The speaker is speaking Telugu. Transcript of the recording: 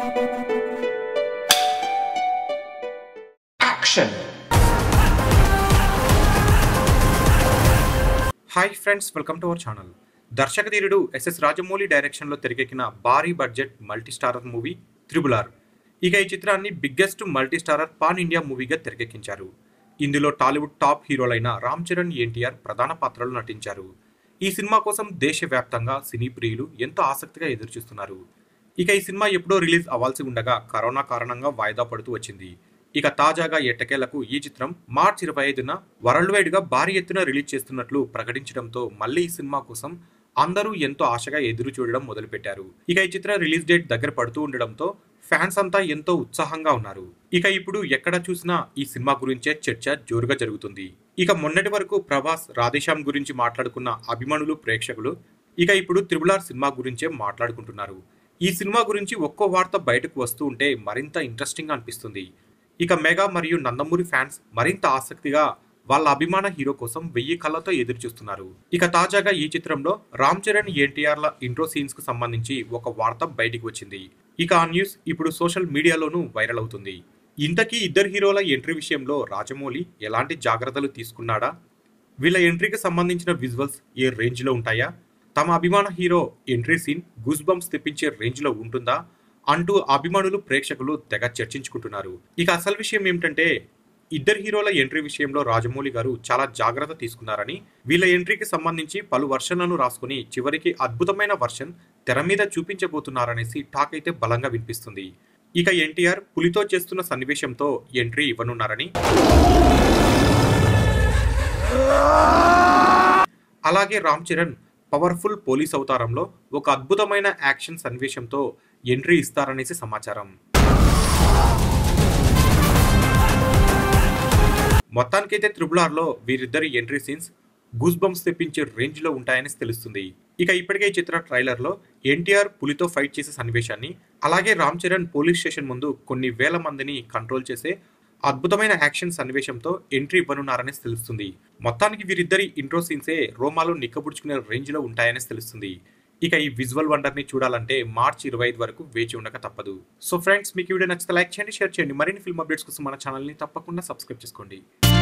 Action! Hi friends welcome to our channel దర్శకధీరుడు ఎస్ఎస్ రాజమౌళి డైరెక్షన్లో తెరకెక్కిన భారీ budget multi starrer movie triple R ఇక ఈ చిత్రాన్ని biggest multi starrer pan India మూవీగా తెరకెక్కించారు ఇందులో టాలీవుడ్ టాప్ హీరోలైన రామ్ చరణ్ ఎన్టీఆర్ ప్రధాన పాత్రలు నటించారు ఈ సినిమా కోసం దేశవ్యాప్తంగా సినీ ప్రియులు ఎంతో ఆసక్తిగా ఎదురుచూస్తున్నారు ఇక ఈ సినిమా ఎప్పుడో రిలీజ్ అవ్వాల్సి ఉండగా కరోనా కారణంగా వాయిదా పడుతూ వచ్చింది ఇక తాజాగా ఎట్టకేలకు ఈ చిత్రం మార్చ్ ఇరవై ఐదున వరల్డ్ వైడ్ గా భారీ ఎత్తున రిలీజ్ చేస్తున్నట్లు ప్రకటించడంతో మళ్ళీ ఈ సినిమా కోసం అందరూ ఎంతో ఆశగా ఎదురు చూడడం మొదలుపెట్టారు ఇక ఈ చిత్ర రిలీజ్ డేట్ దగ్గర పడుతూ ఉండడంతో ఫ్యాన్స్ అంతా ఎంతో ఉత్సాహంగా ఉన్నారు ఇక ఇప్పుడు ఎక్కడ చూసినా ఈ సినిమా గురించే చర్చ జోరుగా జరుగుతుంది ఇక మొన్నటి వరకు ప్రభాస్ రాధేశ్యామ్ గురించి మాట్లాడుకున్న అభిమానులు ప్రేక్షకులు ఇక ఇప్పుడు త్రిబులార్ సినిమా గురించే మాట్లాడుకుంటున్నారు ఈ సినిమా గురించి ఒక్కో వార్త బయటకు వస్తూ ఉంటే మరింత ఇంట్రెస్టింగ్ అనిపిస్తుంది ఇక మెగా మరియు నందమూరి ఫ్యాన్స్ మరింత ఆసక్తిగా వాళ్ళ అభిమాన హీరో కోసం వెయ్యి కళ్ళతో ఎదురు చూస్తున్నారు ఇక తాజాగా ఈ చిత్రంలో రామ్ చరణ్ ఎన్టీఆర్ల ఇంట్రో సీన్స్ కు సంబంధించి ఒక వార్త బయటికి వచ్చింది ఇక ఆ న్యూస్ ఇప్పుడు సోషల్ మీడియాలోనూ వైరల్ అవుతుంది ఇంతకీ ఇద్దరు హీరోల ఎంట్రీ విషయంలో రాజమౌళి ఎలాంటి జాగ్రత్తలు తీసుకున్నాడా వీళ్ళ ఎంట్రీకి సంబంధించిన విజువల్స్ ఏ రేంజ్ లో ఉంటాయా తమ అభిమాన hero entry scene goose bumps తెప్పించే రేంజ్ లో ఉంటుందా అంటూ అభిమానులు ప్రేక్షకులు తెగ చర్చించుకుంటున్నారు ఇక అసలు విషయం ఏమిటంటే ఇద్దరు హీరోల ఎంట్రీ విషయంలో రాజమౌళి గారు చాలా జాగ్రత్త తీసుకున్నారని వీళ్ళ ఎంట్రీకి సంబంధించి పలు వర్షన్లను రాసుకుని చివరికి అద్భుతమైన వర్షన్ తెర మీద చూపించబోతున్నారనేసి టాక్ అయితే బలంగా వినిపిస్తుంది ఇక ఎన్టీఆర్ పులితో చేస్తున్న సన్నివేశంతో ఎంట్రీ ఇవ్వనున్నారని అలాగే రామ్ చరణ్ పవర్ఫుల్ పోలీస్ అవతారంలో ఒక అద్భుతమైన యాక్షన్ సన్నివేశంతో ఎంట్రీ ఇస్తారనేసి సమాచారం మొత్తానికైతే త్రిబుల్ ఆర్లో వీరిద్దరి ఎంట్రీ సీన్స్ గూస్ బంప్స్ తెప్పించే రేంజ్ లో ఉంటాయని తెలుస్తుంది ఇక ఇప్పటికే ఈ చిత్ర ట్రైలర్ లో ఎన్టీఆర్ పులితో ఫైట్ చేసే సన్నివేశాన్ని అలాగే రామ్ చరణ్ పోలీస్ స్టేషన్ ముందు కొన్ని వేల మందిని కంట్రోల్ చేసే అద్భుతమైన యాక్షన్ సన్నివేశంతో ఎంట్రీ ఇవ్వనున్నారని తెలుస్తుంది మొత్తానికి వీరిద్దరి ఇంట్రో సీన్సే రోమాలు నిక్కబుడుచుకునే రేంజ్ లో ఉంటాయని తెలుస్తుంది ఇక ఈ విజువల్ వండర్ ని చూడాలంటే మార్చ్ ఇరవై ఐదు వరకు వేచి ఉండక తప్పదు సో ఫ్రెండ్స్ మీకు ఈ వీడియో నచ్చితే లైక్ చేయండి షేర్ చేయండి మరిన్ని ఫిల్మ్ అప్డేట్స్ కోసం మన ఛానల్ ని తప్పకుండా సబ్స్క్రైబ్ చేసుకోండి